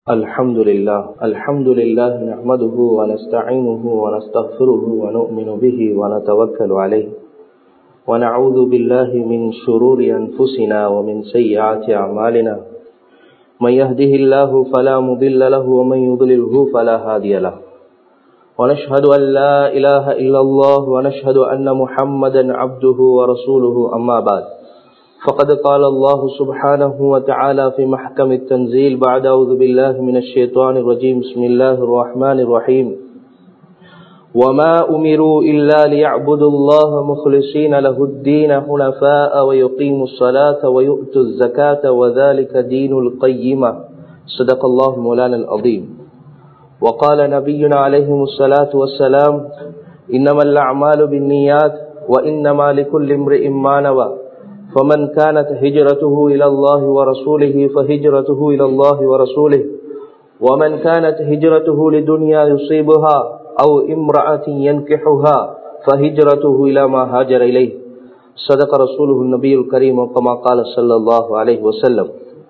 الحمد لله الحمد لله نحمده ونستعينه ونستغفره ونؤمن به ونتوكل عليه ونعوذ بالله من شرور أنفسنا ومن سيئات أعمالنا من يهده الله فلا مضل له ومن يضلله فلا هادي له ونشهد أن لا إله إلا الله ونشهد أن محمدا عبده ورسوله أما بعد فقد قال الله سبحانه وتعالى في محكم التنزيل بعد أعوذ بالله من الشيطان الرجيم بسم الله الرحمن الرحيم وما أمروا إلا ليعبدوا الله مخلصين له الدين حنفاء ويقيموا الصلاة ويؤتوا الزكاة وذلك دين القيمة صدق الله مولانا العظيم وقال نبينا عليه الصلاة والسلام إنما الأعمال بالنيات وإنما لكل امرئ ما نوى فمن كانت هجرته إلى الله ورسوله فهجرته إلى الله ورسوله ومن كانت هجرته لدنيا يصيبها أو امرأة ينكحها فهجرته إلى ما هاجر إليه صدق رسوله النبي الكريم وكما قال صلى الله عليه وسلم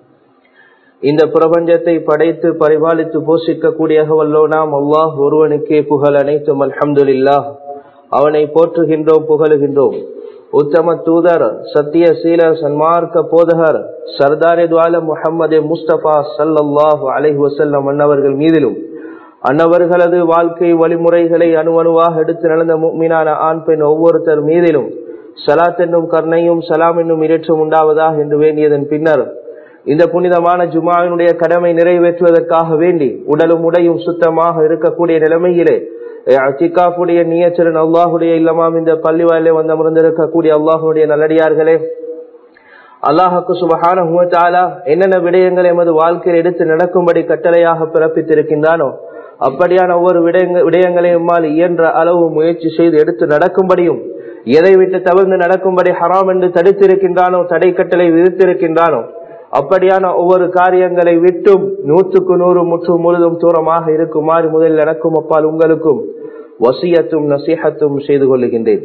இந்த பிரபஞ்சத்தை படைத்து பரிபாலித்து போஷிக்கக்கூடிய வல்லோ நாம் அல்லாஹ் ஒருவனுக்கே புகழ் அனைத்தும் அல்ஹம்துலில்லாஹ் அவனை போற்றுகின்றோம் புகழுகின்றோம் உத்தம தூதர் சத்திய சீல சன்மார்க்க போதகர் சர்தாரே துவால முகமது முஸ்தபா சல்லாஹு அலஹி வசல்லம் அன்னவர்கள் மீதிலும் அன்னவர்களது வாழ்க்கை வழிமுறைகளை அணுவணுவாக எடுத்து நடந்த மீனான ஆண் பெண் ஒவ்வொருத்தர் மீதிலும் சலாத் என்னும் கர்ணையும் சலாம் என்னும் இரற்றும் உண்டாவதாக என்று வேண்டியதன் பின்னர் இந்த புனிதமான ஜுமாவினுடைய கடமை நிறைவேற்றுவதற்காக வேண்டி உடலும் உடையும் சுத்தமாக இருக்கக்கூடிய நிலைமையிலே அச்சிகாஃபுடைய நீயச்சரன் அல்லாஹுடைய இல்லமாம் இந்த பள்ளி வாயிலே வந்து அமர்ந்திருக்கக்கூடிய அல்லாஹுடைய நல்லடியார்களே அல்லாஹுக்கு சுபகான ஹுவத்தாலா என்னென்ன விடயங்களை எமது வாழ்க்கையில் எடுத்து நடக்கும்படி கட்டளையாக பிறப்பித்திருக்கின்றானோ அப்படியான ஒவ்வொரு விடயங்களையும் எம்மால் இயன்ற அளவு முயற்சி செய்து எடுத்து நடக்கும்படியும் எதை விட்டு தவிர்த்து நடக்கும்படி ஹராம் என்று தடுத்திருக்கின்றானோ தடை கட்டளை விதித்திருக்கின்றானோ அப்படியான ஒவ்வொரு காரியங்களை விட்டும் நூற்றுக்கு நூறு முற்று முழுதும் தூரமாக இருக்குமாறு முதலில் எனக்கும் அப்பால் உங்களுக்கும் வசியத்தும் நசீகத்தும் செய்து கொள்ளுகின்றேன்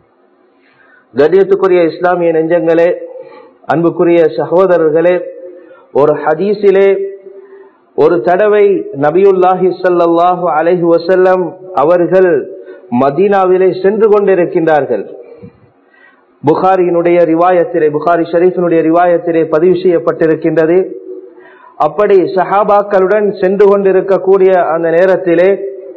கடியத்துக்குரிய இஸ்லாமிய நெஞ்சங்களே அன்புக்குரிய சகோதரர்களே ஒரு ஹதீஸிலே ஒரு தடவை நபியுல்லாஹி சல்லாஹு அலஹி வசல்லம் அவர்கள் மதீனாவிலே சென்று கொண்டிருக்கின்றார்கள் புகாரியினுடைய ரிவாயத்திலே புகாரி ஷரீஃபினுடைய ரிவாயத்திலே பதிவு செய்யப்பட்டிருக்கின்றது அப்படி சஹாபாக்களுடன் சென்று கொண்டிருக்கக்கூடிய அந்த நேரத்திலே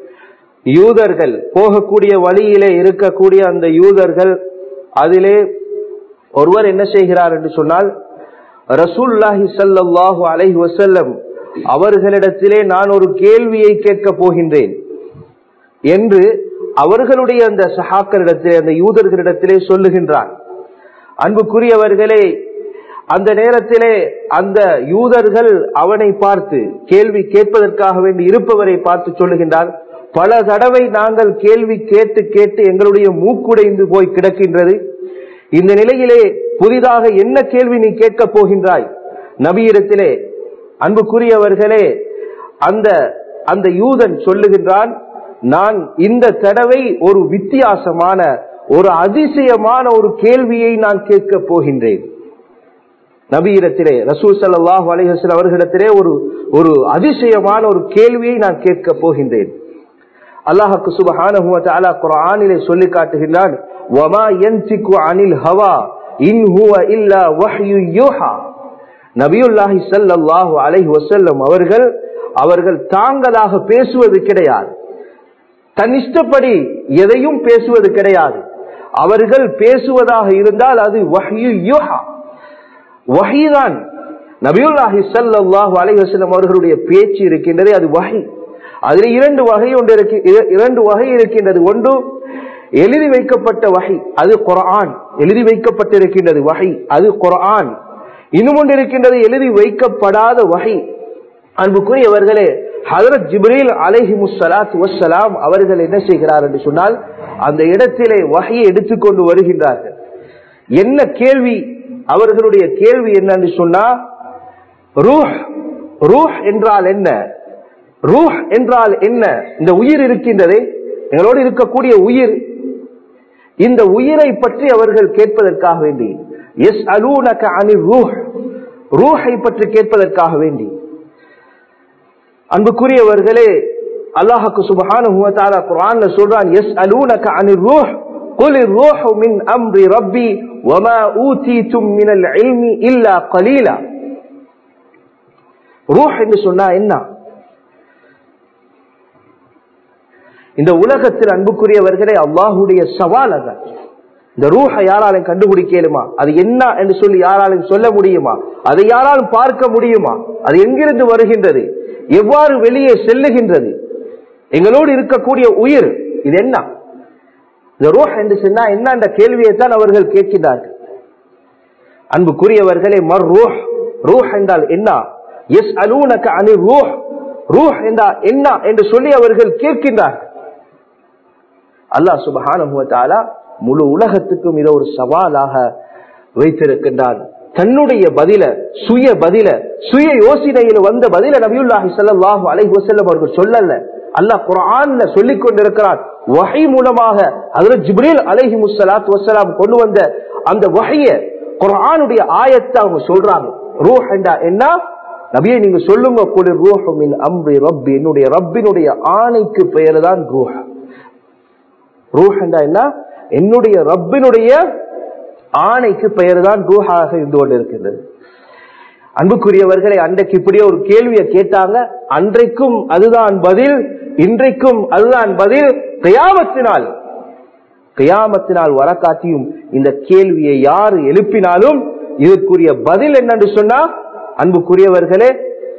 யூதர்கள் போகக்கூடிய வழியிலே இருக்கக்கூடிய அந்த யூதர்கள் அதிலே ஒருவர் என்ன செய்கிறார் என்று சொன்னால் ரசூல்லாஹி சல்லாஹூ அலஹி வசல்லம் அவர்களிடத்திலே நான் ஒரு கேள்வியை கேட்கப் போகின்றேன் என்று அவர்களுடைய அந்த சகாக்களிடத்திலே அந்த யூதர்களிடத்திலே சொல்லுகின்றார் அன்புக்குரியவர்களே அந்த நேரத்திலே அந்த யூதர்கள் அவனை பார்த்து கேள்வி கேட்பதற்காக வேண்டி இருப்பவரை பார்த்து சொல்லுகின்றார் பல தடவை நாங்கள் கேள்வி கேட்டு கேட்டு எங்களுடைய மூக்குடைந்து போய் கிடக்கின்றது இந்த நிலையிலே புதிதாக என்ன கேள்வி நீ கேட்கப் போகின்றாய் நபியிடத்திலே அன்புக்குரியவர்களே அந்த அந்த யூதன் சொல்லுகின்றான் நான் இந்த தடவை ஒரு வித்தியாசமான ஒரு அதிசயமான ஒரு கேள்வியை நான் கேட்க போகின்றேன் நபீரத்திலே ரசூல் சல்லாஹ் அலிஹசன் அவர்களிடத்திலே ஒரு ஒரு அதிசயமான ஒரு கேள்வியை நான் கேட்க போகின்றேன் அல்லாஹுக்கு சுபஹான குரானிலே சொல்லி காட்டுகின்றான் அனில் ஹவா இன் ஹுவ இல்லா வஹ்யு யூஹா நபியுல்லாஹி ஸல்லல்லாஹு அலைஹி வஸல்லம் அவர்கள் அவர்கள் தாங்களாக பேசுவது கிடையாது தன் இஷ்டப்படி எதையும் பேசுவது கிடையாது அவர்கள் பேசுவதாக இருந்தால் அது வஹிதான் நபியுல்லாஹி சல்லாஹூ அலைவசலம் அவர்களுடைய பேச்சு இருக்கின்றது அது வகை அதில் இரண்டு வகை ஒன்று இரண்டு வகை இருக்கின்றது ஒன்று எழுதி வைக்கப்பட்ட வகை அது குரான் எழுதி வைக்கப்பட்டிருக்கின்றது வகை அது குரான் இன்னும் ஒன்று இருக்கின்றது எழுதி வைக்கப்படாத வகை அன்புக்குரியவர்களே ஹதரத் ஜிப்ரீல் அலைஹி முசலாத் வசலாம் அவர்கள் என்ன செய்கிறார் என்று சொன்னால் அந்த இடத்திலே வகையை எடுத்துக்கொண்டு வருகின்றார்கள் என்ன கேள்வி அவர்களுடைய கேள்வி என்னன்னு சொன்னா ரூஹ் ரூஹ் என்றால் என்ன ரூஹ் என்றால் என்ன இந்த உயிர் இருக்கின்றதே எங்களோடு இருக்கக்கூடிய உயிர் இந்த உயிரை பற்றி அவர்கள் கேட்பதற்காக வேண்டி எஸ் அலூனக அணி ரூஹ் ரூஹை பற்றி கேட்பதற்காக வேண்டி அன்புக்குரியவர்களே அல்லாஹுக்கு சுபஹானஹு வ தஆலா குர்ஆன்ல சொல்றான் யஸ்அலூனக அனிர் ரூஹ் قل الروح من امر ربي وما اوتيتم من العلم الا قليلا ரூஹ் என்று சொன்னா என்ன இந்த உலகத்தில் அன்புக்குரியவர்களே அல்லாஹுடைய சவால் அதான் இந்த ரூஹ யாராலும் கண்டுபிடிக்கலுமா அது என்ன என்று சொல்லி யாராலும் சொல்ல முடியுமா அதை யாராலும் பார்க்க முடியுமா அது எங்கிருந்து வருகின்றது எவ்வாறு வெளியே செல்லுகின்றது எங்களோடு இருக்கக்கூடிய உயிர் இது என்ன இந்த ரூஹ் என்று சொன்னா என்ன என்ற கேள்வியை தான் அவர்கள் கேட்கிறார்கள் அன்புக்குரியவர்களே மர் ரூஹ் ரூஹ் என்றால் என்ன எஸ் அலூனக அணி ரூஹ் ரூஹ் என்றால் என்ன என்று சொல்லி அவர்கள் கேட்கின்றார்கள் அல்லாஹ் சுபஹானுவத்தாலா முழு உலகத்துக்கும் இதை ஒரு சவாலாக வைத்திருக்கின்றான் தன்னுடைய பதில சுய பதில சுய யோசனையில் வந்த பதில நபியுல்லாஹி ஸல்லல்லாஹு அலைஹி வஸல்லம் அவர்கள் சொல்லல அல்லாஹ் குர்ஆன்ல சொல்லிக் கொண்டிருக்கிறான் வஹி மூலமாக ஹஜ்ரத் ஜிப்ரீல் அலைஹி முஸ்ஸலாத்து வஸ்ஸலாம் கொண்டு வந்த அந்த வஹிய குர்ஆனுடைய ஆயத்தை அவங்க சொல்றாங்க ரூஹ் என்றா என்ன நபியை நீங்க சொல்லுங்க குலி ரூஹு மின் அம்ரி ரப்பி என்னுடைய ரப்பினுடைய ஆணைக்கு பெயர் தான் ரூஹ் ரூஹ் என்றா என்ன என்னுடைய ரப்பினுடைய ஆணைக்கு பெயர் தான் ரூஹாக இருந்து கொண்டிருக்கின்றது அன்புக்குரியவர்களை அன்றைக்கு இப்படியே ஒரு கேள்வியை கேட்டாங்க அன்றைக்கும் அதுதான் பதில் இன்றைக்கும் அதுதான் பதில் கயாமத்தினால் கயாமத்தினால் வரக்காட்டியும் இந்த கேள்வியை யார் எழுப்பினாலும் இதற்குரிய பதில் என்னன்னு சொன்னா அன்புக்குரியவர்களே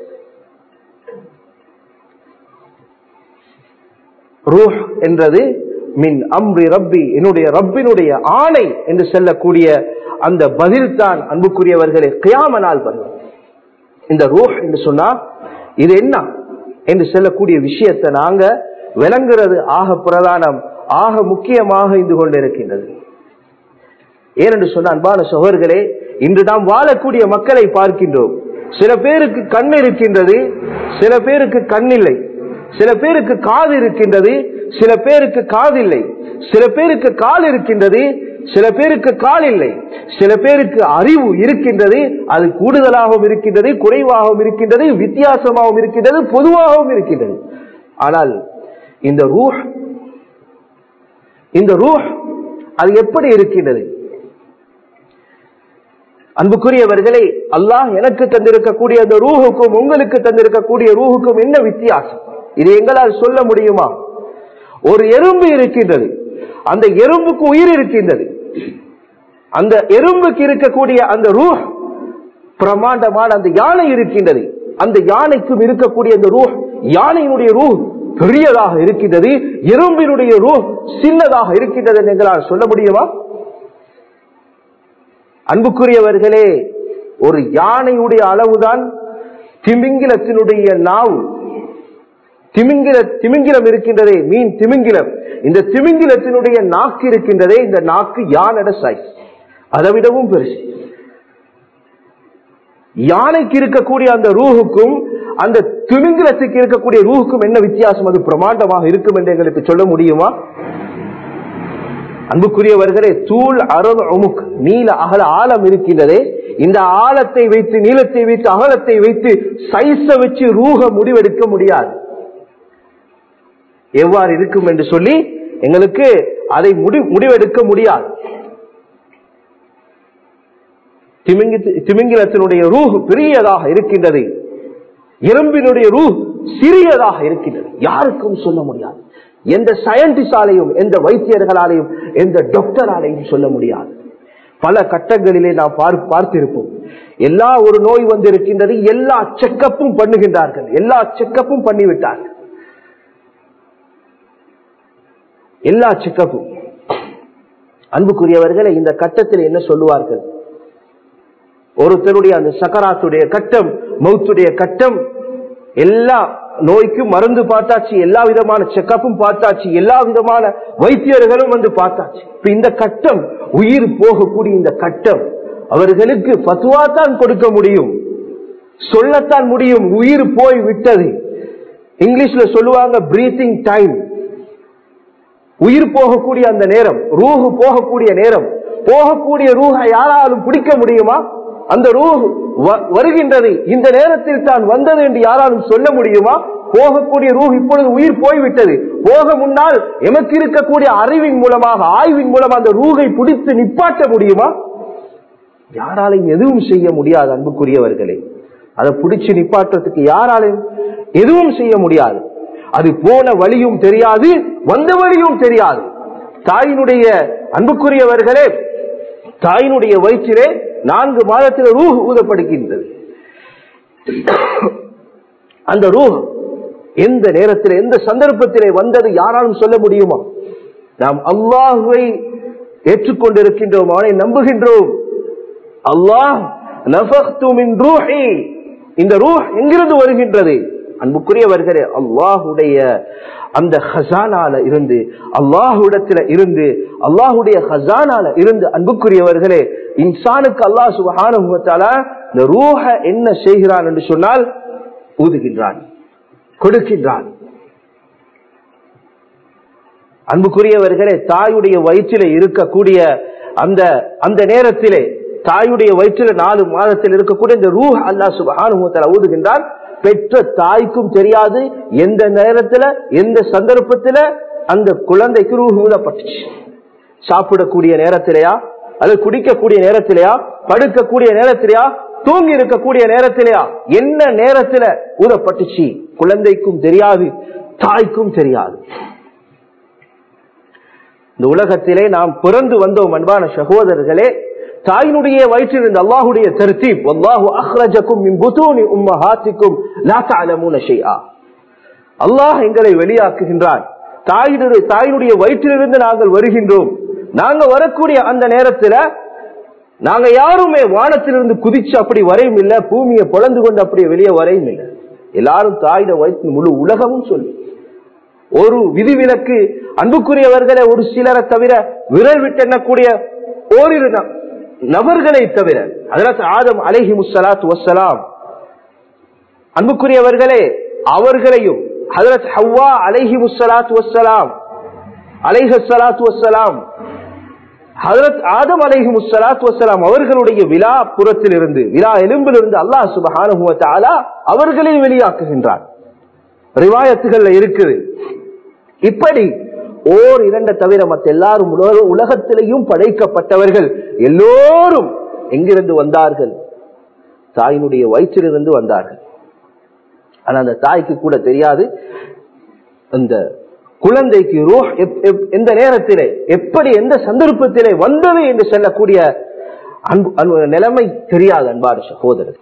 ரூஹ் என்றது மின் அம்ரி ரப்பி என்னுடைய ரப்பினுடைய ஆணை என்று சொல்லக்கூடிய அந்த பதில் தான் அன்புக்குரியவர்களே கியாம நாள் வரும் இந்த ரூஹ் என்று சொன்னா இது என்ன என்று சொல்லக்கூடிய விஷயத்தை நாங்க விளங்குறது ஆக பிரதானம் ஆக முக்கியமாக இருந்து கொண்டிருக்கின்றது ஏனென்று சொன்ன அன்பான சகோதர்களே இன்று நாம் வாழக்கூடிய மக்களை பார்க்கின்றோம் சில பேருக்கு கண் இருக்கின்றது சில பேருக்கு கண் இல்லை சில பேருக்கு காது இருக்கின்றது சில பேருக்கு காது இல்லை சில பேருக்கு கால் இருக்கின்றது சில பேருக்கு கால் இல்லை சில பேருக்கு அறிவு இருக்கின்றது அது கூடுதலாகவும் இருக்கின்றது குறைவாகவும் இருக்கின்றது வித்தியாசமாகவும் இருக்கின்றது பொதுவாகவும் இருக்கின்றது ஆனால் இந்த ரூஹ் இந்த ரூஹ் அது எப்படி இருக்கின்றது அன்புக்குரியவர்களே அல்லாஹ் எனக்கு தந்திருக்கக்கூடிய அந்த ரூஹுக்கும் உங்களுக்கு தந்திருக்கக்கூடிய ரூஹுக்கும் என்ன வித்தியாசம் இது எங்களால் சொல்ல முடியுமா ஒரு எறும்பு இருக்கின்றது அந்த எறும்புக்கு உயிர் இருக்கின்றது அந்த எறும்புக்கு இருக்கக்கூடிய அந்த ரூஹ் பிரமாண்டமான அந்த யானை இருக்கின்றது அந்த யானைக்கும் இருக்கக்கூடிய அந்த ரூஹ் யானையினுடைய ரூஹ் பெரியதாக இருக்கின்றது எறும்பினுடைய ரூஹ் சின்னதாக இருக்கின்றது என்று எங்களால் சொல்ல முடியுமா அன்புக்குரியவர்களே ஒரு யானையுடைய அளவுதான் திமிங்கிலத்தினுடைய நாவு திமிங்கில திமிங்கிலம் இருக்கின்றதே மீன் திமிங்கிலம் இந்த திமிங்கிலத்தினுடைய நாக்கு இருக்கின்றதே இந்த நாக்கு யானட சைஸ் அதை விடவும் பெருசு யானைக்கு இருக்கக்கூடிய அந்த ரூஹுக்கும் அந்த திமிங்கிலத்துக்கு இருக்கக்கூடிய ரூஹுக்கும் என்ன வித்தியாசம் அது பிரமாண்டமாக இருக்கும் என்று எங்களுக்கு சொல்ல முடியுமா அன்புக்குரியவர்களே தூள் அருள் அமுக் நீல அகல ஆழம் இருக்கின்றதே இந்த ஆழத்தை வைத்து நீளத்தை வைத்து அகலத்தை வைத்து சைஸ வச்சு ரூஹ முடிவெடுக்க முடியாது எவ்வாறு இருக்கும் என்று சொல்லி எங்களுக்கு அதை முடிவெடுக்க முடியாது திமிங்கிலத்தினுடைய ரூஹ் பெரியதாக இருக்கின்றது எறும்பினுடைய ரூஹ் சிறியதாக இருக்கின்றது யாருக்கும் சொல்ல முடியாது எந்த சயின்டிஸ்டாலையும் எந்த வைத்தியர்களாலையும் எந்த டாக்டராலையும் சொல்ல முடியாது பல கட்டங்களிலே நாம் பார்த்திருப்போம் எல்லா ஒரு நோய் வந்து இருக்கின்றது எல்லா செக்கப்பும் பண்ணுகின்றார்கள் எல்லா செக்கப்பும் பண்ணிவிட்டார்கள் எல்லா செக்கப்பும் அன்புக்குரியவர்களை இந்த கட்டத்தில் என்ன சொல்லுவார்கள் ஒருத்தருடைய அந்த சக்கராத்துடைய கட்டம் மௌத்துடைய கட்டம் எல்லா நோய்க்கும் மருந்து பார்த்தாச்சு எல்லா விதமான செக்கப்பும் பார்த்தாச்சு எல்லா விதமான வைத்தியர்களும் வந்து பார்த்தாச்சு இப்ப இந்த கட்டம் உயிர் போகக்கூடிய இந்த கட்டம் அவர்களுக்கு பத்துவா தான் கொடுக்க முடியும் சொல்லத்தான் முடியும் உயிர் போய் விட்டது இங்கிலீஷ்ல சொல்லுவாங்க பிரீத்திங் டைம் உயிர் போகக்கூடிய அந்த நேரம் ரூஹு போகக்கூடிய நேரம் போகக்கூடிய ரூஹ யாராலும் பிடிக்க முடியுமா அந்த ரூஹ் வருகின்றது இந்த நேரத்தில் தான் வந்தது என்று யாராலும் சொல்ல முடியுமா போகக்கூடிய ரூஹ் இப்பொழுது உயிர் போய்விட்டது போக முன்னால் எமக்கு இருக்கக்கூடிய அறிவின் மூலமாக ஆய்வின் மூலம் அந்த ரூகை பிடித்து நிப்பாட்ட முடியுமா யாராலையும் எதுவும் செய்ய முடியாது அன்புக்குரியவர்களே அதை பிடிச்சு நிப்பாட்டுறதுக்கு யாராலையும் எதுவும் செய்ய முடியாது அது போன வழியும் தெரியாது வந்த வழியும் தெரியாது தாயினுடைய அன்புக்குரியவர்களே தாயினுடைய வயிற்றிலே நான்கு மாதத்தில் ரூஹ் ஊதப்படுகின்றது அந்த ரூஹ் எந்த நேரத்தில் எந்த சந்தர்ப்பத்திலே வந்தது யாராலும் சொல்ல முடியுமா நாம் அல்லாஹுவை ஏற்றுக்கொண்டிருக்கின்றோம் அவனை நம்புகின்றோம் அல்லாஹ் நஃபக்து மின் ரூஹி இந்த ரூஹ் எங்கிருந்து வருகின்றது அன்புக்குரியவர்களே அல்லாஹுடைய அந்த ஹசானால இருந்து அல்லாஹுடத்துல இருந்து அல்லாஹுடைய ஹசானால இருந்து அன்புக்குரியவர்களே இன்சானுக்கு அல்லாஹ் சுபஹானுவத்தால இந்த ரூஹ என்ன செய்கிறான் என்று சொன்னால் ஊதுகின்றான் கொடுக்கின்றான் அன்புக்குரியவர்களே தாயுடைய வயிற்றிலே இருக்கக்கூடிய அந்த அந்த நேரத்திலே தாயுடைய வயிற்றில நாலு மாதத்தில் இருக்கக்கூடிய இந்த ரூஹ் அல்லா சுபஹானுவத்தால ஊதுகின்றான் பெற்ற தாய்க்கும் தெரியாது எந்த நேரத்துல எந்த சந்தர்ப்பத்துல அந்த குழந்தைக்கு ரூஹ் ஊதப்பட்டுச்சு சாப்பிடக்கூடிய நேரத்திலேயா அல்லது குடிக்கக்கூடிய நேரத்திலேயா படுக்கக்கூடிய நேரத்திலேயா தூங்கி இருக்கக்கூடிய நேரத்திலேயா என்ன நேரத்துல ஊதப்பட்டுச்சு குழந்தைக்கும் தெரியாது தாய்க்கும் தெரியாது இந்த உலகத்திலே நாம் பிறந்து வந்தோம் அன்பான சகோதரர்களே தாயினுடைய வயிற்றிலிருந்து அல்லாஹுடைய தர்த்தீப் அல்லாஹு அஹ்ரஜக்கும் மின் புதூனி உம்மஹாத்திக்கும் லா தஅலமூன ஷைஆ அல்லாஹ் எங்களை வெளியாக்குகின்றான் தாயினுடைய தாயினுடைய வயிற்றிலிருந்து நாங்கள் வருகின்றோம் நாங்க வரக்கூடிய அந்த நேரத்துல நாங்க யாருமே வானத்திலிருந்து குதிச்சு அப்படி வரையும் இல்ல பூமியை பொழந்து கொண்டு அப்படி வெளியே வரையும் இல்ல எல்லாரும் தாயிட வயிற்று முழு உலகமும் சொல்லு ஒரு விதிவிலக்கு அன்புக்குரியவர்களை ஒரு சிலரை தவிர விரல் விட்டு எண்ணக்கூடிய ஓரிரு நபர்களை தவிர அதற்கு ஆதம் அலைஹி முசலாத் வசலாம் அன்புக்குரியவர்களே அவர்களையும் ஹதரத் ஹவ்வா அலைஹி முசலாத் வசலாம் அலைஹ சலாத் வசலாம் ஹதரத் ஆதம் அலைஹி முசலாத் வசலாம் அவர்களுடைய விழா புறத்தில் இருந்து விழா எலும்பிலிருந்து அல்லாஹ் சுபஹானுவத்தாலா அவர்களை வெளியாக்குகின்றார் ரிவாயத்துகள்ல இருக்குது இப்படி ஓர் இரண்டை தவிர மற்ற எல்லாரும் உலகத்திலையும் படைக்கப்பட்டவர்கள் எல்லோரும் எங்கிருந்து வந்தார்கள் தாயினுடைய வயிற்றிலிருந்து வந்தார்கள் ஆனா அந்த தாய்க்கு கூட தெரியாது அந்த குழந்தைக்கு ரூஹ் எந்த நேரத்திலே எப்படி எந்த சந்தர்ப்பத்திலே வந்தது என்று சொல்லக்கூடிய நிலைமை தெரியாது அன்பாடு சகோதரர்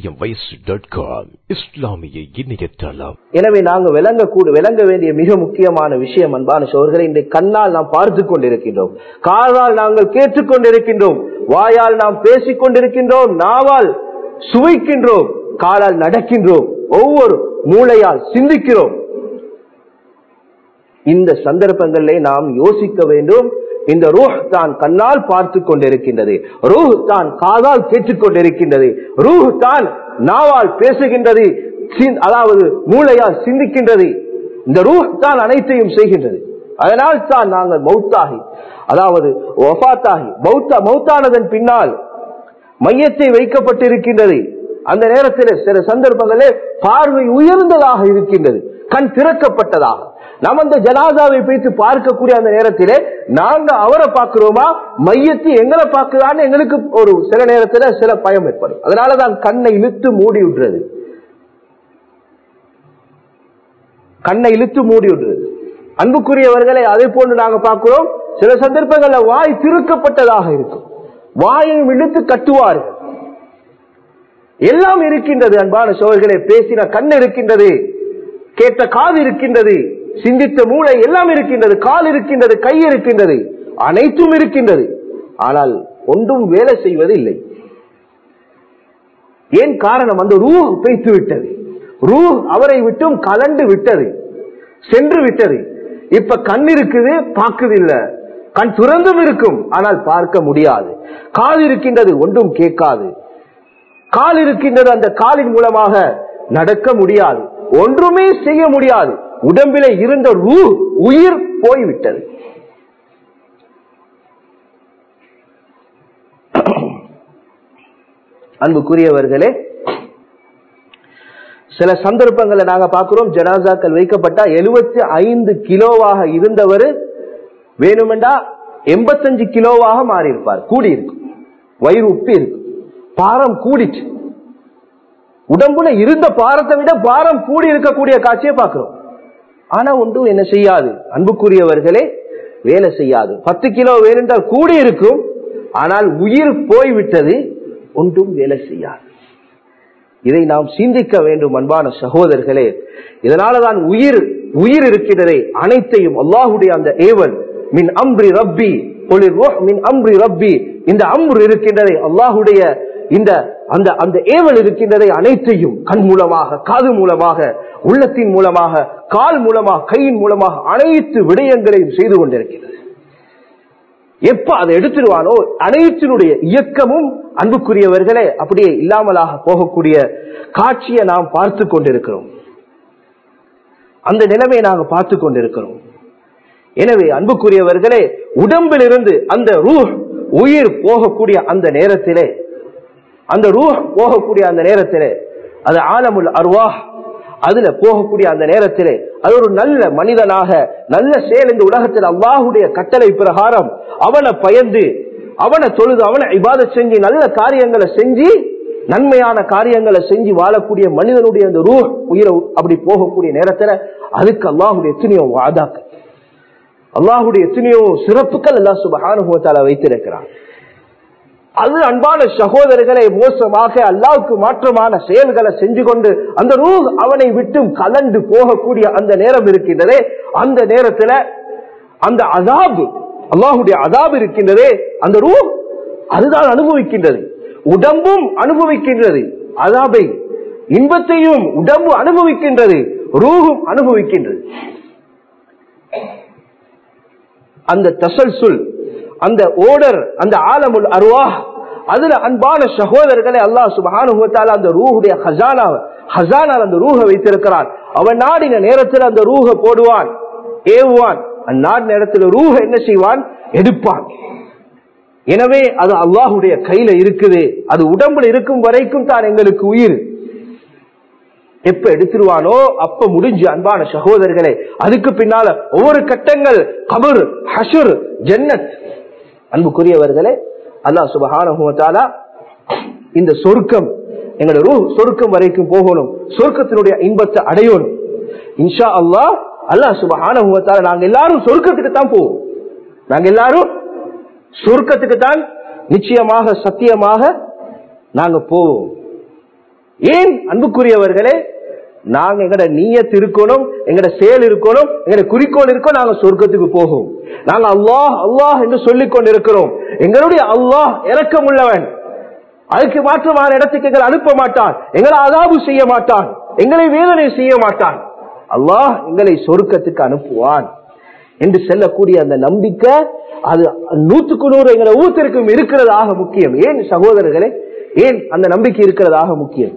இஸ்லாமிய இணையதளம் எனவே நாங்கள் விளங்கக்கூட விளங்க வேண்டிய மிக முக்கியமான விஷயம் அன்பான சோதர்களை இன்றைக்கு கண்ணால் நாம் பார்த்து கொண்டிருக்கின்றோம் காதால் நாங்கள் கேட்டுக்கொண்டிருக்கின்றோம் வாயால் நாம் பேசிக் கொண்டிருக்கின்றோம் நாவால் சுவைக்கின்றோம் காலால் நடக்கின்றோம் ஒவ்வொரு மூளையால் சிந்திக்கிறோம் இந்த சந்தர்ப்பங்களிலே நாம் யோசிக்க வேண்டும் இந்த ரூஹ் தான் கண்ணால் பார்த்து கொண்டிருக்கின்றது ரூஹ் தான் காதால் கேட்டுக் கொண்டிருக்கின்றது ரூஹ் தான் நாவால் பேசுகின்றது அதாவது மூளையால் சிந்திக்கின்றது இந்த ரூஹ் தான் அனைத்தையும் செய்கின்றது அதனால் தான் நாங்கள் மௌத்தாகி அதாவது ஒஃபாத்தாகி மௌத்தா மௌத்தானதன் பின்னால் மையத்தை வைக்கப்பட்டிருக்கின்றது அந்த நேரத்தில் சில சந்தர்ப்பங்களில் பார்வை உயர்ந்ததாக இருக்கின்றது கண் திறக்கப்பட்டதாக நாம் அந்த ஜனாதாவை வைத்து பார்க்கக்கூடிய அந்த நேரத்திலே நாங்க அவரை பார்க்கிறோமா மையத்தை எங்களை பார்க்கிறான்னு எங்களுக்கு ஒரு சில நேரத்துல சில பயம் ஏற்படும் அதனாலதான் கண்ணை இழுத்து மூடி விடுறது கண்ணை இழுத்து மூடி விடுறது அன்புக்குரியவர்களை அதை போன்று நாங்க பார்க்கிறோம் சில சந்தர்ப்பங்கள்ல வாய் திருக்கப்பட்டதாக இருக்கும் வாயையும் இழுத்து கட்டுவார்கள் எல்லாம் இருக்கின்றது அன்பான சோழர்களை பேசின கண் இருக்கின்றது கேட்ட காது இருக்கின்றது சிந்தித்த மூளை எல்லாம் இருக்கின்றது கால் இருக்கின்றது கை இருக்கின்றது அனைத்தும் இருக்கின்றது ஆனால் ஒன்றும் வேலை செய்வது இல்லை ஏன் காரணம் அந்த ரூ பேய்த்து விட்டது ரூ அவரை விட்டும் கலண்டு விட்டது சென்று விட்டது இப்ப கண் இருக்குது பார்க்குது இல்ல கண் துறந்தும் இருக்கும் ஆனால் பார்க்க முடியாது காது இருக்கின்றது ஒன்றும் கேட்காது கால் இருக்கின்றது அந்த காலின் மூலமாக நடக்க முடியாது ஒன்றுமே செய்ய முடியாது உடம்பிலே இருந்த ரூ உயிர் போய்விட்டது அன்புக்குரியவர்களே சில சந்தர்ப்பங்களை நாங்க பார்க்கிறோம் ஜனாசாக்கள் வைக்கப்பட்டா எழுபத்தி ஐந்து கிலோவாக இருந்தவர் வேணுமெண்டா எண்பத்தஞ்சு கிலோவாக மாறி இருப்பார் கூடி இருக்கு வயிறு உப்பி இருக்கு பாரம் கூடிச்சு உடம்புல இருந்த பாரத்தை விட பாரம் கூடி இருக்கக்கூடிய காட்சியை பார்க்கிறோம் ஆனா ஒன்றும் என்ன செய்யாது அன்புக்குரியவர்களே வேலை செய்யாது பத்து கிலோ வேணுன்றால் கூடி இருக்கும் ஆனால் உயிர் போய்விட்டது ஒன்றும் வேலை செய்யாது இதை நாம் சிந்திக்க வேண்டும் அன்பான சகோதரர்களே இதனாலதான் உயிர் உயிர் இருக்கிறதை அனைத்தையும் அல்லாஹுடைய அந்த ஏவல் மின் அம்ரி ரப்பி மின் அம்ரி ரப்பி இந்த அம்ரு இருக்கின்றதை அல்லாஹுடைய இந்த அந்த அந்த ஏவல் இருக்கின்றதை அனைத்தையும் கண் மூலமாக காது மூலமாக உள்ளத்தின் மூலமாக கால் மூலமாக கையின் மூலமாக அனைத்து விடயங்களையும் செய்து கொண்டிருக்கிறது எப்ப அதை எடுத்துருவானோ அனைத்தினுடைய இயக்கமும் அன்புக்குரியவர்களே அப்படியே இல்லாமலாக போகக்கூடிய காட்சியை நாம் பார்த்து கொண்டிருக்கிறோம் அந்த நிலைமையை நாங்கள் பார்த்து கொண்டிருக்கிறோம் எனவே அன்புக்குரியவர்களே உடம்பில் இருந்து அந்த ரூஹ் உயிர் போகக்கூடிய அந்த நேரத்திலே அந்த ரூஹ் போகக்கூடிய அந்த நேரத்திலே அது ஆலமுல் அருவாஹ் அதுல போகக்கூடிய அந்த நேரத்திலே அது ஒரு நல்ல மனிதனாக நல்ல செயல் இந்த உலகத்தில் அல்லாஹுடைய கட்டளை பிரகாரம் அவனை பயந்து அவனை தொழுது அவனை இபாத செஞ்சு நல்ல காரியங்களை செஞ்சு நன்மையான காரியங்களை செஞ்சு வாழக்கூடிய மனிதனுடைய அந்த ரூ உயிரை அப்படி போகக்கூடிய நேரத்துல அதுக்கு அல்லாஹுடைய எத்தனையோ வாதாக்கள் அல்லாஹுடைய எத்தனையோ சிறப்புகள் அல்லா சுபகானுபவத்தால வைத்திருக்கிறான் அது அன்பான சகோதரர்களை மோசமாக அல்லாவுக்கு மாற்றமான செயல்களை செஞ்சு கொண்டு அந்த ரூ அவனை விட்டும் கலண்டு போகக்கூடிய அந்த நேரம் இருக்கின்றதே அந்த நேரத்துல அந்த அதாபு அல்லாஹுடைய அதாபு இருக்கின்றதே அந்த ரூ அதுதான் அனுபவிக்கின்றது உடம்பும் அனுபவிக்கின்றது அதாபை இன்பத்தையும் உடம்பு அனுபவிக்கின்றது ரூகும் அனுபவிக்கின்றது அந்த தசல்சுல் அந்த ஓடர் அந்த ஆலமுல் அருவா அதுல அன்பான சகோதரர்களை அல்லாஹ் சுபஹானுவத்தால அந்த ரூஹுடைய ஹசானா ஹசானால் அந்த ரூஹ வைத்திருக்கிறான் அவன் நாடின நேரத்தில் அந்த ரூஹ போடுவான் ஏவுவான் அந்நாடு நேரத்தில் ரூஹ என்ன செய்வான் எடுப்பான் எனவே அது அல்லாஹுடைய கையில இருக்குது அது உடம்புல இருக்கும் வரைக்கும் தான் எங்களுக்கு உயிர் எப்ப எடுத்துருவானோ அப்ப முடிஞ்சு அன்பான சகோதரர்களே அதுக்கு பின்னால ஒவ்வொரு கட்டங்கள் கபர் ஹஷுர் ஜன்னத் அன்புக்குரியவர்களே அல்லாஹ் சுபஹான இந்த சொர்க்கம் எங்களோட ரூ சொர்க்கம் வரைக்கும் போகணும் சொர்க்கத்தினுடைய இன்பத்தை அடையணும் இன்ஷா அல்லாஹ் அல்லாஹ் சுபஹான நாங்க எல்லாரும் சொர்க்கத்துக்கு தான் போவோம் நாங்க எல்லாரும் சொர்க்கத்துக்கு தான் நிச்சயமாக சத்தியமாக நாங்க போவோம் ஏன் அன்புக்குரியவர்களே நாங்க எங்கட நீயத்து இருக்கணும் எங்கட செயல் இருக்கணும் எங்கட குறிக்கோள் இருக்கோம் நாங்க சொர்க்கத்துக்கு போகும் நாங்க அல்லாஹ் அல்லாஹ் என்று சொல்லிக் கொண்டிருக்கிறோம் எங்களுடைய அல்லாஹ் இறக்கம் உள்ளவன் அதுக்கு மாற்றமான இடத்துக்கு எங்களை அனுப்ப மாட்டான் எங்களை அதாபு செய்ய மாட்டான் எங்களை வேதனை செய்ய மாட்டான் அல்லாஹ் எங்களை சொர்க்கத்துக்கு அனுப்புவான் என்று செல்லக்கூடிய அந்த நம்பிக்கை அது நூத்துக்கு நூறு எங்களை ஊத்திற்கும் இருக்கிறதாக முக்கியம் ஏன் சகோதரர்களே ஏன் அந்த நம்பிக்கை இருக்கிறதாக முக்கியம்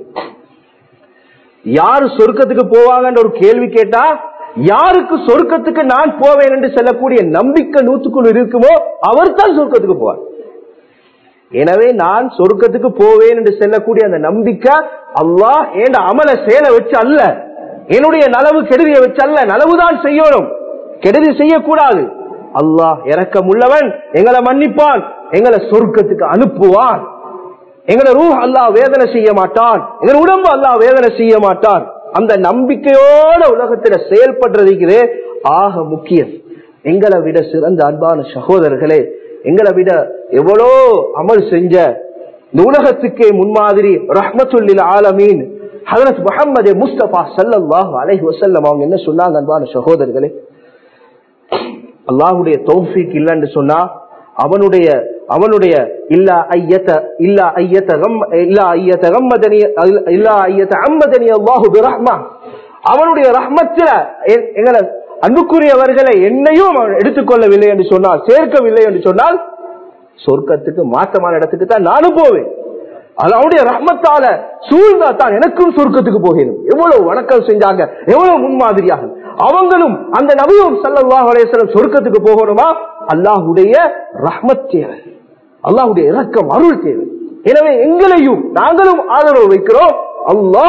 யாரு சொர்க்கத்துக்கு போவாங்கன்ற ஒரு கேள்வி கேட்டா யாருக்கு சொர்க்கத்துக்கு நான் போவேன் என்று சொல்லக்கூடிய நம்பிக்கை நூத்துக்குள் இருக்குமோ அவர் தான் சொர்க்கத்துக்கு போவார் எனவே நான் சொர்க்கத்துக்கு போவேன் என்று செல்லக்கூடிய அந்த நம்பிக்கை அல்லாஹ் ஏண்ட அமல சேல வச்சு அல்ல என்னுடைய நலவு கெடுதியை வச்சு அல்ல நலவுதான் செய்யணும் கெடுதி செய்யக்கூடாது அல்லாஹ் இறக்கம் உள்ளவன் எங்களை மன்னிப்பான் எங்களை சொர்க்கத்துக்கு அனுப்புவான் எங்களை ரூ அல்லா வேதனை செய்ய மாட்டான் எங்க உடம்பு அல்லா வேதனை செய்ய மாட்டான் அந்த நம்பிக்கையோட உலகத்துல செயல்படுறதுக்கு ஆக முக்கியம் எங்களை விட சிறந்த அன்பான சகோதரர்களே எங்களை விட எவ்வளோ அமல் செஞ்ச இந்த உலகத்துக்கே முன்மாதிரி ரஹ்மத்துல்லில் ஆலமீன் ஹதரத் முகமது முஸ்தபா சல்லாஹ் அலைஹி வசல்லம் அவங்க என்ன சொன்னாங்க அன்பான சகோதரர்களே அல்லாஹுடைய தௌஃபிக் இல்லைன்னு சொன்னா அவனுடைய அவனுடைய இல்லா ஐயத்த இல்லா ஐயத்த இல்லா ஐயத்த கம்மதனி இல்லா ஐயத்த அம்மதனி அல்லாஹு பிரஹ்மா அவனுடைய ரஹ்மத்தில எங்களை அன்புக்குரியவர்களை என்னையும் அவன் எடுத்துக்கொள்ளவில்லை என்று சொன்னால் சேர்க்கவில்லை என்று சொன்னால் சொர்க்கத்துக்கு மாற்றமான இடத்துக்கு தான் நானும் போவேன் அது அவனுடைய ரஹ்மத்தால சூழ்ந்தா தான் எனக்கும் சொர்க்கத்துக்கு போகணும் எவ்வளவு வணக்கம் செஞ்சாங்க எவ்வளவு முன்மாதிரியாக அவங்களும் அந்த நபியும் சல்லாஹ் அலேஸ்வரம் சொர்க்கத்துக்கு போகணுமா அல்லாஹுடைய ரஹ்மத் தேவை அல்லாஹுடைய இறக்கம் அருள் தேவை எனவே எங்களையும் நாங்களும் ஆதரவு வைக்கிறோம் அல்லாஹ்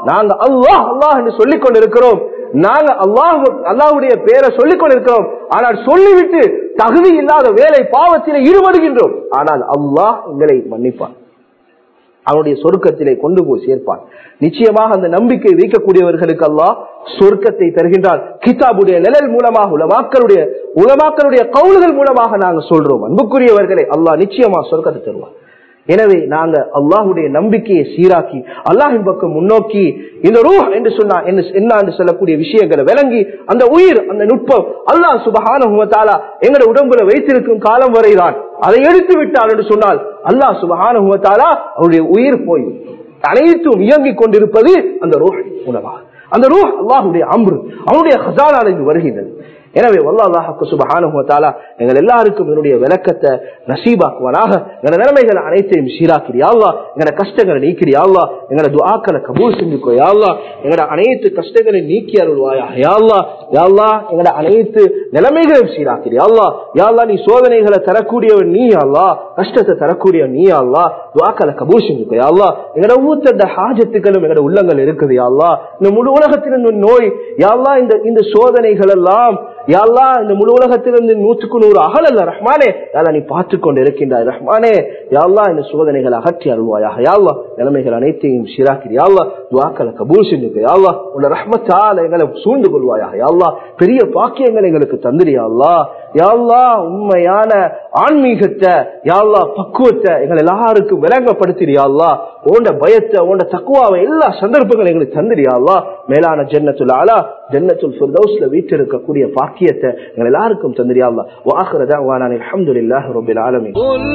நாங்க அல்லாஹ் அல்லாஹ் என்று சொல்லிக் கொண்டிருக்கிறோம் நாங்க அல்லாஹ் அல்லாஹ்வுடைய பேரை சொல்லிக் கொண்டிருக்கிறோம் ஆனால் சொல்லிவிட்டு தகுதி இல்லாத வேலை பாவத்திலே ஈடுபடுகின்றோம் ஆனால் அல்லாஹ் எங்களை மன்னிப்பான் அவனுடைய சொர்க்கத்திலே கொண்டு போய் சேர்ப்பான் நிச்சயமாக அந்த நம்பிக்கை வைக்கக்கூடியவர்களுக்கு அல்லாஹ் சொர்க்கத்தை தருகின்றான் கிதாபுடைய நிழல் மூலமாக உலமாக்களுடைய உலமாக்களுடைய கவுல்கள் மூலமாக நாங்க சொல்றோம் அன்புக்குரியவர்களை அல்லாஹ் நிச்சயமா சொர்க்கத்தை தருவான் எனவே நாங்க அல்லாஹுடைய நம்பிக்கையை சீராக்கி அல்லாஹின் பக்கம் முன்னோக்கி இந்த ரூ என்று சொன்னா என்ன என்ன என்று சொல்லக்கூடிய விஷயங்களை விளங்கி அந்த உயிர் அந்த நுட்பம் அல்லாஹ் சுபஹான எங்களுடைய உடம்புல வைத்திருக்கும் காலம் வரைதான் அதை எடுத்து விட்டால் என்று சொன்னால் அல்லாஹ் சுபஹான அவருடைய உயிர் போய் அனைத்தும் இயங்கிக் கொண்டிருப்பது அந்த ரூஹ் உணவா அந்த ரூஹ் அல்லாஹுடைய அம்பு அவனுடைய ஹசானால இங்கு வருகின்றது எனவே வல்லாஹாக்கு சுபஹானுவத்தாலா எங்கள் எல்லாருக்கும் என்னுடைய விளக்கத்தை நசீபாக்குவானாக எங்களோட நிலைமைகள் அனைத்தையும் சீராக்கிறியாள்லா எங்களோட கஷ்டங்களை நீக்கிறியாள்லா எங்களோட துஆக்களை கபூல் செஞ்சுக்கோ யாழ்லா எங்களோட அனைத்து கஷ்டங்களை நீக்கி அருள்வாயா யாழ்லா யாழ்லா எங்களோட அனைத்து நிலைமைகளையும் சீராக்கிறியாள்லா யாழ்லா நீ சோதனைகளை தரக்கூடியவன் நீ அல்லா கஷ்டத்தை தரக்கூடிய நீ அல்லா துவாக்களை கபூல் செஞ்சுக்கோ யாழ்லா எங்களோட ஊத்தண்ட ஹாஜத்துக்களும் எங்களோட உள்ளங்கள் இருக்குது யாழ்லா இந்த முழு உலகத்திலிருந்து நோய் யாழ்லா இந்த இந்த சோதனைகள் எல்லாம் யாழ்லா இந்த முழு உலகத்திலிருந்து நூற்றுக்கு நூறு அகல் அல்ல ரஹ்மானே யாரா நீ பார்த்து கொண்டு இருக்கின்றாய் ரஹ்மானே யாழ்லா இந்த சோதனைகளை அகற்றி அருள்வாயாக யாழ்லா நிலைமைகள் அனைத்தையும் சீராக்கிறி யாழ்லா துவாக்களை கபூல் செஞ்சுக்க யாழ்லா உன்ன ரஹ்மத்தால எங்களை சூழ்ந்து கொள்வாயாக யாழ்லா பெரிய பாக்கியங்களை எங்களுக்கு தந்துடியாள்லா யாழ்லா உண்மையான ஆன்மீகத்தை யாழ்லா பக்குவத்தை எங்கள் எல்லாருக்கும் விளங்கப்படுத்திடியாள்லா உண்ட பயத்தை உண்ட தக்குவாவை எல்லா சந்தர்ப்பங்களும் எங்களுக்கு தந்துடியாள்லா மேலான ஜன்னத்துல் ஆலா ஜன்னத்துல் ஃபிர்தௌஸ்ல வீட்டிருக்கக்கூடிய பாக்கியத்தை எங்கள் எல்லாருக்கும் தந்துடியாள்லா வாஹிர தஅவானா அல்ஹம்துலில்லாஹி ரப்பில் ஆலமீன் قل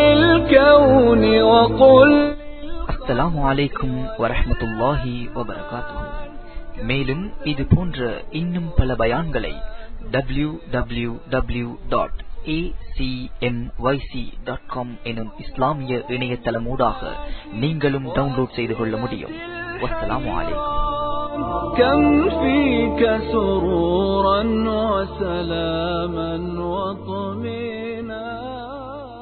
للكون وقل அஸ்ஸலாமு அலைக்கும் வரஹ்மத்துல்லாஹி வபரகாத்துஹு மேலும் இது போன்ற இன்னும் பல பயான்களை டபிள்யூ டபிள்யூ டபிள்யூ டாட் எனும் இஸ்லாமிய இணையதளமூடாக நீங்களும் டவுன்லோட் செய்து கொள்ள முடியும் வஸ்ஸலாமு அலைக்கும் كم فيك سرورا وسلاما وطمئنا